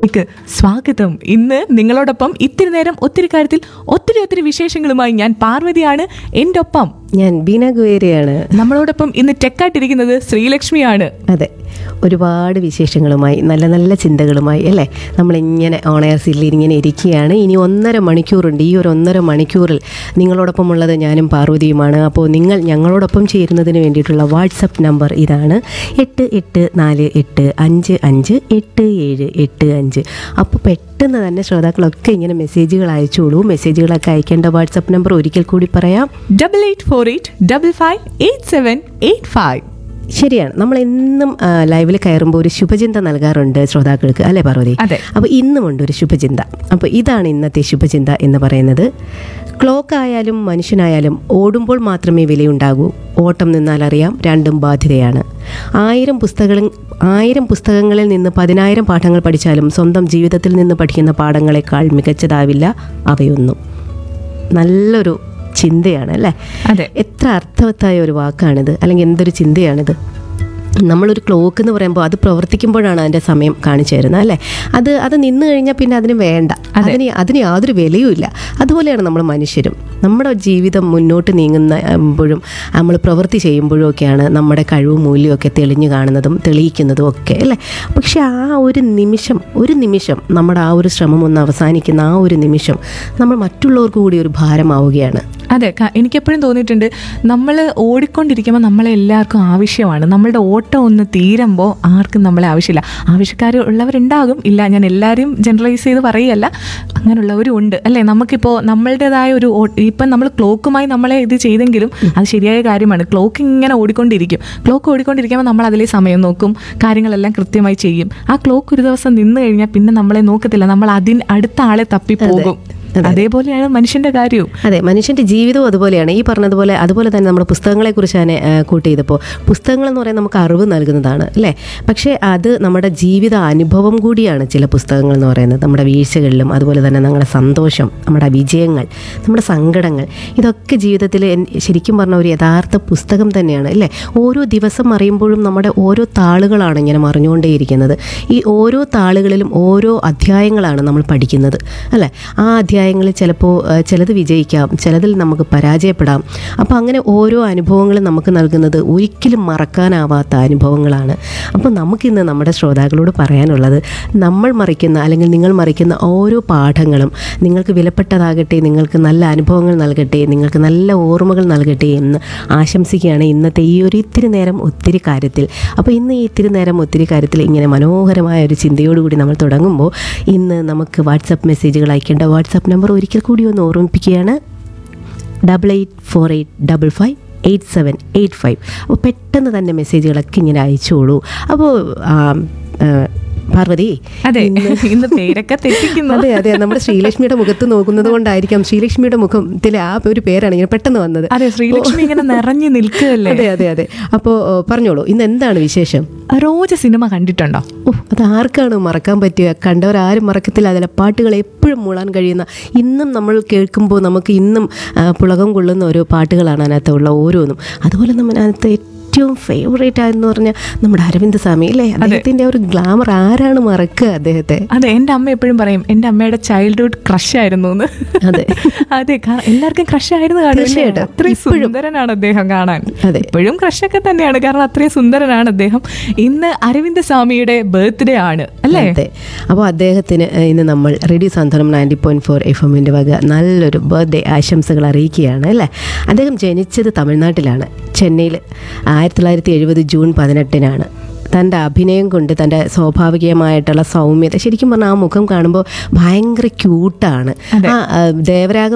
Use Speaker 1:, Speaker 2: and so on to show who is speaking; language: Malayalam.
Speaker 1: ക്ക് സ്വാഗതം ഇന്ന് നിങ്ങളോടൊപ്പം ഇത്തിരി നേരം ഒത്തിരി കാര്യത്തിൽ ഒത്തിരി ഒത്തിരി വിശേഷങ്ങളുമായി ഞാൻ പാർവതിയാണ് എൻ്റെ ഒപ്പം
Speaker 2: ഞാൻ ബീന ഗുവേരയാണ്
Speaker 1: നമ്മളോടൊപ്പം ഇന്ന് ടെക്കായിട്ടിരിക്കുന്നത് ശ്രീലക്ഷ്മിയാണ്
Speaker 2: അതെ ഒരുപാട് വിശേഷങ്ങളുമായി നല്ല നല്ല ചിന്തകളുമായി അല്ലേ നമ്മളിങ്ങനെ ഓണയർ സീലിൽ ഇങ്ങനെ ഇരിക്കുകയാണ് ഇനി ഒന്നര മണിക്കൂറുണ്ട് ഈ ഒരു ഒന്നര മണിക്കൂറിൽ നിങ്ങളോടൊപ്പം ഉള്ളത് ഞാനും പാർവതിയുമാണ് അപ്പോൾ നിങ്ങൾ ഞങ്ങളോടൊപ്പം ചേരുന്നതിന് വേണ്ടിയിട്ടുള്ള വാട്സപ്പ് നമ്പർ ഇതാണ് എട്ട് എട്ട് നാല് എട്ട് അഞ്ച് അഞ്ച് എട്ട് ഏഴ് എട്ട് അഞ്ച് അപ്പോൾ പെട്ടെന്ന് തന്നെ ശ്രോതാക്കളൊക്കെ ഇങ്ങനെ മെസ്സേജുകൾ അയച്ചോളൂ മെസ്സേജുകളൊക്കെ അയക്കേണ്ട വാട്സപ്പ് നമ്പർ ഒരിക്കൽ കൂടി പറയാം
Speaker 1: double eight four eight double five eight seven eight five
Speaker 2: ശരിയാണ് നമ്മൾ എന്നും ലൈവിൽ കയറുമ്പോൾ ഒരു ശുഭചിന്ത നൽകാറുണ്ട് ശ്രോതാക്കൾക്ക് അല്ലേ പാർവതി
Speaker 1: അതെ.
Speaker 2: അപ്പോൾ ഇന്നുമുണ്ട് ഒരു ശുഭചിന്ത അപ്പോൾ ഇതാണ് ഇന്നത്തെ ശുഭചിന്ത എന്ന് പറയുന്നത് ക്ലോക്ക് ആയാലും മനുഷ്യനായാലും ഓടുമ്പോൾ മാത്രമേ വിലയുണ്ടാകൂ ഓട്ടം നിന്നാൽ അറിയാം രണ്ടും ബാധ്യതയാണ് ആയിരം പുസ്തകങ്ങൾ ആയിരം പുസ്തകങ്ങളിൽ നിന്ന് പതിനായിരം പാഠങ്ങൾ പഠിച്ചാലും സ്വന്തം ജീവിതത്തിൽ നിന്ന് പഠിക്കുന്ന പാഠങ്ങളെക്കാൾ മികച്ചതാവില്ല അവയൊന്നും നല്ലൊരു ചിന്തയാണ് അല്ലേ
Speaker 1: അതെ
Speaker 2: എത്ര അർത്ഥവത്തായ ഒരു വാക്കാണിത് അല്ലെങ്കിൽ എന്തൊരു ചിന്തയാണിത് നമ്മളൊരു ക്ലോക്ക് എന്ന് പറയുമ്പോൾ അത് പ്രവർത്തിക്കുമ്പോഴാണ് അതിൻ്റെ സമയം കാണിച്ചു തരുന്നത് അല്ലേ അത് അത് നിന്ന് കഴിഞ്ഞാൽ പിന്നെ അതിന് വേണ്ട അതിന് അതിന് യാതൊരു വിലയുമില്ല അതുപോലെയാണ് നമ്മൾ മനുഷ്യരും നമ്മുടെ ജീവിതം മുന്നോട്ട് നീങ്ങുമ്പോഴും നമ്മൾ പ്രവൃത്തി ചെയ്യുമ്പോഴും ഒക്കെയാണ് നമ്മുടെ കഴിവും മൂല്യവും ഒക്കെ തെളിഞ്ഞു കാണുന്നതും തെളിയിക്കുന്നതും ഒക്കെ അല്ലേ പക്ഷെ ആ ഒരു നിമിഷം ഒരു നിമിഷം നമ്മുടെ ആ ഒരു ശ്രമം ഒന്ന് അവസാനിക്കുന്ന ആ ഒരു നിമിഷം നമ്മൾ മറ്റുള്ളവർക്ക് കൂടി ഒരു ഭാരമാവുകയാണ്
Speaker 1: അതെ ക- എനിക്കെപ്പോഴും തോന്നിയിട്ടുണ്ട് നമ്മൾ ഓടിക്കൊണ്ടിരിക്കുമ്പോൾ നമ്മളെ എല്ലാവർക്കും ആവശ്യമാണ് നമ്മളുടെ ഓട്ടം ഒന്ന് തീരുമ്പോൾ ആർക്കും നമ്മളെ ആവശ്യമില്ല ആവശ്യക്കാർ ഉള്ളവരുണ്ടാകും ഇല്ല ഞാൻ എല്ലാവരെയും ജനറലൈസ് ചെയ്ത് പറയുകയല്ല അങ്ങനെയുള്ളവരും ഉണ്ട് അല്ലേ നമുക്കിപ്പോൾ നമ്മളുടേതായ ഒരു ഓ- ഇപ്പം നമ്മൾ ക്ലോക്കുമായി നമ്മളെ ഇത് ചെയ്തെങ്കിലും അത് ശരിയായ കാര്യമാണ് ക്ലോക്ക് ഇങ്ങനെ ഓടിക്കൊണ്ടിരിക്കും ക്ലോക്ക് ഓടിക്കൊണ്ടിരിക്കുമ്പോൾ നമ്മൾ അതിലെ സമയം നോക്കും കാര്യങ്ങളെല്ലാം കൃത്യമായി ചെയ്യും ആ ക്ലോക്ക് ഒരു ദിവസം നിന്ന് കഴിഞ്ഞാൽ പിന്നെ നമ്മളെ നോക്കത്തില്ല നമ്മൾ അതിന് അടുത്ത ആളെ തപ്പിപ്പോകും അതേപോലെയാണ് മനുഷ്യന്റെ കാര്യവും
Speaker 2: അതെ മനുഷ്യൻ്റെ ജീവിതവും അതുപോലെയാണ് ഈ പറഞ്ഞതുപോലെ അതുപോലെ തന്നെ നമ്മുടെ പുസ്തകങ്ങളെക്കുറിച്ച് ഞാൻ കൂട്ടി ചെയ്തപ്പോൾ പുസ്തകങ്ങൾ എന്ന് പറയുന്നത് നമുക്ക് അറിവ് നൽകുന്നതാണ് അല്ലേ പക്ഷേ അത് നമ്മുടെ ജീവിത അനുഭവം കൂടിയാണ് ചില പുസ്തകങ്ങൾ എന്ന് പറയുന്നത് നമ്മുടെ വീഴ്ചകളിലും അതുപോലെ തന്നെ നമ്മുടെ സന്തോഷം നമ്മുടെ വിജയങ്ങൾ നമ്മുടെ സങ്കടങ്ങൾ ഇതൊക്കെ ജീവിതത്തിൽ എൻ- ശരിക്കും പറഞ്ഞ ഒരു യഥാർത്ഥ പുസ്തകം തന്നെയാണ് അല്ലേ ഓരോ ദിവസം അറിയുമ്പോഴും നമ്മുടെ ഓരോ താളുകളാണ് ഇങ്ങനെ മറിഞ്ഞുകൊണ്ടേയിരിക്കുന്നത് ഈ ഓരോ താളുകളിലും ഓരോ അധ്യായങ്ങളാണ് നമ്മൾ പഠിക്കുന്നത് അല്ലേ ആ അധ്യായങ്ങളിൽ ചിലപ്പോൾ ആ, ചിലത് വിജയിക്കാം ചിലതിൽ നമുക്ക് പരാജയപ്പെടാം അപ്പോൾ അങ്ങനെ ഓരോ അനുഭവങ്ങളും നമുക്ക് നൽകുന്നത് ഒരിക്കലും മറക്കാനാവാത്ത അനുഭവങ്ങളാണ് അപ്പോൾ നമുക്കിന്ന് നമ്മുടെ ശ്രോതാക്കളോട് പറയാനുള്ളത് നമ്മൾ മറിക്കുന്ന അല്ലെങ്കിൽ നിങ്ങൾ മറിക്കുന്ന ഓരോ പാഠങ്ങളും നിങ്ങൾക്ക് വിലപ്പെട്ടതാകട്ടെ നിങ്ങൾക്ക് നല്ല അനുഭവങ്ങൾ നൽകട്ടെ നിങ്ങൾക്ക് നല്ല ഓർമ്മകൾ നൽകട്ടെ എന്ന് ആശംസിക്കുകയാണ് ഇന്നത്തെ ഈ ഒരു ഇത്തിരി നേരം ഒത്തിരി കാര്യത്തിൽ അപ്പോൾ ഇന്ന് ഈ ഇത്തിരി നേരം ഒത്തിരി കാര്യത്തിൽ ഇങ്ങനെ മനോഹരമായ ഒരു ചിന്തയോടുകൂടി നമ്മൾ തുടങ്ങുമ്പോൾ ഇന്ന് നമുക്ക് വാട്സപ്പ് മെസ്സേജുകൾ അയക്കേണ്ട വാട്സപ്പ് നമ്പർ ഒരിക്കൽ കൂടി ഒന്ന് ഓർമ്മിപ്പിക്കുകയാണ് double eight four eight double five eight seven eight five അപ്പോൾ പെട്ടെന്ന് തന്നെ മെസ്സേജുകളൊക്കെ ഇങ്ങനെ അയച്ചോളൂ അപ്പോൾ ആ, ആ, പാർവതി
Speaker 1: അതെ ഇന്ന് പേരൊക്കെ തെറ്റിക്കുന്നു
Speaker 2: അതെ അതെ നമ്മുടെ ശ്രീലക്ഷ്മിയുടെ മുഖത്ത് നോക്കുന്നത് കൊണ്ടായിരിക്കാം ശ്രീലക്ഷ്മിയുടെ മുഖത്തിൽ ആ ഒരു പേരാണ് ഇങ്ങനെ പെട്ടെന്ന് വന്നത്
Speaker 1: അതെ ശ്രീലക്ഷ്മി ഇങ്ങനെ നിറഞ്ഞു നിൽക്കുകയല്ലേ
Speaker 2: അതെ അതെ അതെ അപ്പോൾ പറഞ്ഞോളൂ ഇന്ന് എന്താണ് വിശേഷം
Speaker 1: റോജ സിനിമ കണ്ടിട്ടുണ്ടോ
Speaker 2: ഓ അത് ആർക്കാണ് മറക്കാൻ പറ്റുക കണ്ടവരാരും മറക്കത്തില്ല അതിലെ പാട്ടുകൾ എപ്പോഴും മൂളാൻ കഴിയുന്ന ഇന്നും നമ്മൾ കേൾക്കുമ്പോൾ നമുക്ക് ഇന്നും ആ, പുളകം കൊള്ളുന്ന ഓരോ പാട്ടുകളാണ് അതിനകത്തുള്ള ഓരോന്നും അതുപോലെ നമ്മൾ അതിനകത്ത് ഏറ്റവും ഫേവറേറ്റ് ആയെന്ന് പറഞ്ഞാൽ നമ്മുടെ അരവിന്ദ് സ്വാമി അല്ലേ അദ്ദേഹത്തിൻ്റെ ആ ഒരു ഗ്ലാമർ ആരാണ് മറക്കുക അദ്ദേഹത്തെ
Speaker 1: അതെ എൻ്റെ അമ്മ എപ്പോഴും പറയും എൻ്റെ അമ്മയുടെ ചൈൽഡ്ഹുഡ് ക്രഷ് ആയിരുന്നു എന്ന്
Speaker 2: അതെ.
Speaker 1: അതെ കാരണം എല്ലാവർക്കും ക്രഷ് ആയിരുന്നു കാണും അല്ലേ?
Speaker 2: തീർച്ചയായിട്ടും.
Speaker 1: അത്രയും സുന്ദരനാണ് അദ്ദേഹം കാണാൻ
Speaker 2: അതെ.
Speaker 1: ഇപ്പോഴും ക്രഷ് ഒക്കെ തന്നെയാണ് കാരണം അത്രയും സുന്ദരനാണ് അദ്ദേഹം ഇന്ന് അരവിന്ദ് സ്വാമിയുടെ ബർത്ത്ഡേ ആണ് അല്ലേ
Speaker 2: അതെ അപ്പോൾ അദ്ദേഹത്തിന് ഏഹ്, ഇന്ന് നമ്മൾ radio Santhwanam ninety point four F എമ്മിൻ്റെ വക നല്ലൊരു ബർത്ത്ഡേ ആശംസകൾ അറിയിക്കുകയാണ് അല്ലേ അദ്ദേഹം ജനിച്ചത് തമിഴ്നാട്ടിലാണ് ചെന്നൈയിൽ ആയിരത്തി തൊള്ളായിരത്തി എഴുപത് ജൂൺ പതിനെട്ടിനാണ് തൻ്റെ അഭിനയം കൊണ്ട് തൻ്റെ സ്വാഭാവികമായിട്ടുള്ള സൗമ്യത ശരിക്കും പറഞ്ഞാൽ ആ മുഖം കാണുമ്പോൾ ഭയങ്കര ക്യൂട്ടാണ്
Speaker 1: അതെ.
Speaker 2: ആ ആ, ദേവരാഗം